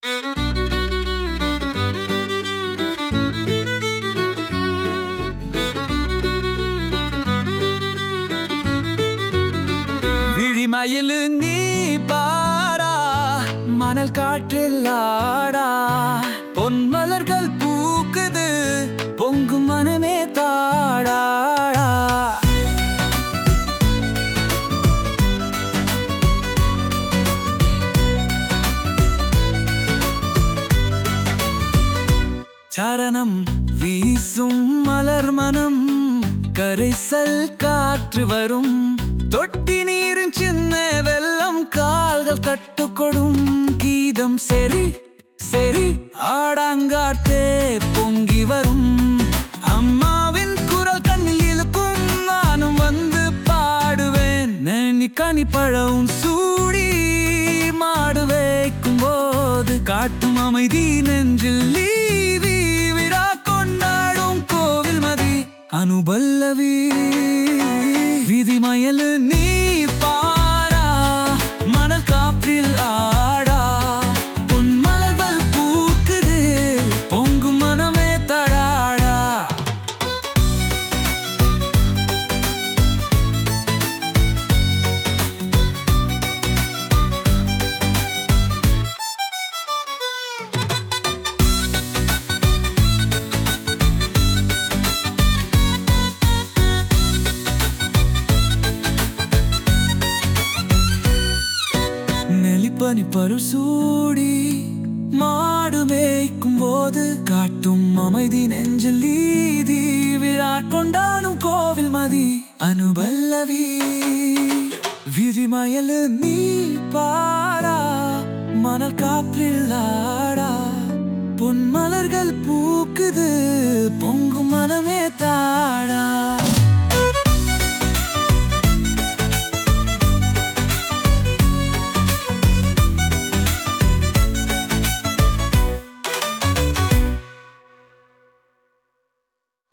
விழிமயில் நீ பாரா மணல் காற்றில் ஆடா பொன் மலர்கள் பூக்குது பொங்கும் மனமே தாடா சரணம் வீசும் மலர் மனம் கரைசல் காற்று வரும் தொட்டி நீரின் சின்ன வெள்ளம் கால்கள் கட்டுக்கொடும் கீதம் சரி சரி ஆடாங்காட்டே பொங்கி வரும் அம்மாவின் குரல் கண்ணில் இழுக்கும் நானும் வந்து பாடுவேன் நெனி கனி பழம் சூடி மாடு வைக்கும் போது காட்டும் அமைதி நெஞ்சில் நீதி விழா கொண்டாடும் கோவில் மதி அனுபல்லவி விதிமயல் நீ பாரா மணல் காற்றில் ஆடா பொன் மலர்கள் பூக்குது பொங்கும் மனமே தடாடா நெலிப்பனி பருசூடி மாடு மேய்க்கும் போது காட்டும் அமைதி நெஞ்சில் நீதி விழா கொண்டாடும் கோவில் மதி அனுபல்லவி விதிமயல் நீ பாரா மணல் காற்றில் ஆடா பொன் மலர்கள் பூக்குது பொங்கும் மனமே தா